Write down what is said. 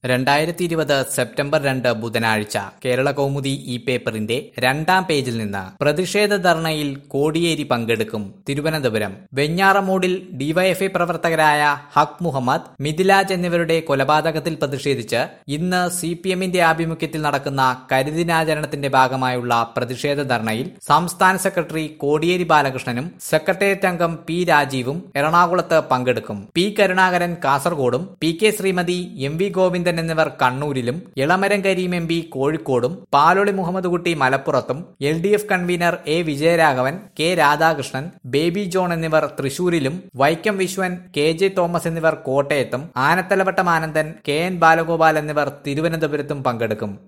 രണ്ടായിരത്തി ഇരുപത് സെപ്റ്റംബർ രണ്ട് ബുധനാഴ്ച കേരള കൗമുദി ഈ പേപ്പറിന്റെ രണ്ടാം പേജിൽ നിന്ന് പ്രതിഷേധ ധർണയിൽ കോടിയേരി പങ്കെടുക്കും തിരുവനന്തപുരം വെഞ്ഞാറമൂടിൽ ഡിവൈഎഫ്ഐ പ്രവർത്തകരായ ഹക് മുഹമ്മദ് മിഥിലാജ് എന്നിവരുടെ കൊലപാതകത്തിൽ പ്രതിഷേധിച്ച് ഇന്ന് സി പി എമ്മിന്റെ ആഭിമുഖ്യത്തിൽ നടക്കുന്ന കരിദിനാചരണത്തിന്റെ ഭാഗമായുള്ള പ്രതിഷേധ ധർണയിൽ സംസ്ഥാന സെക്രട്ടറി കോടിയേരി ബാലകൃഷ്ണനും സെക്രട്ടേറിയറ്റ് അംഗം പി രാജീവും എറണാകുളത്ത് പങ്കെടുക്കും പി കരുണാകരൻ കാസർഗോഡും P K Sreemathi M V Govindan എന്നിവർ കണ്ണൂരിലും ഇളമരം കരീം എം പി കോഴിക്കോടും പാലൊളി മുഹമ്മദ് കുട്ടി മലപ്പുറത്തും L D F convener A Vijayaraghavan K Radhakrishnan Baby John എന്നിവർ തൃശൂരിലും വൈക്കം വിശ്വൻ കെ ജെ തോമസ് എന്നിവർ കോട്ടയത്തും ആനത്തലവട്ടം ആനന്ദൻ കെ എൻ ബാലഗോപാൽ എന്നിവർ തിരുവനന്തപുരത്തും പങ്കെടുക്കും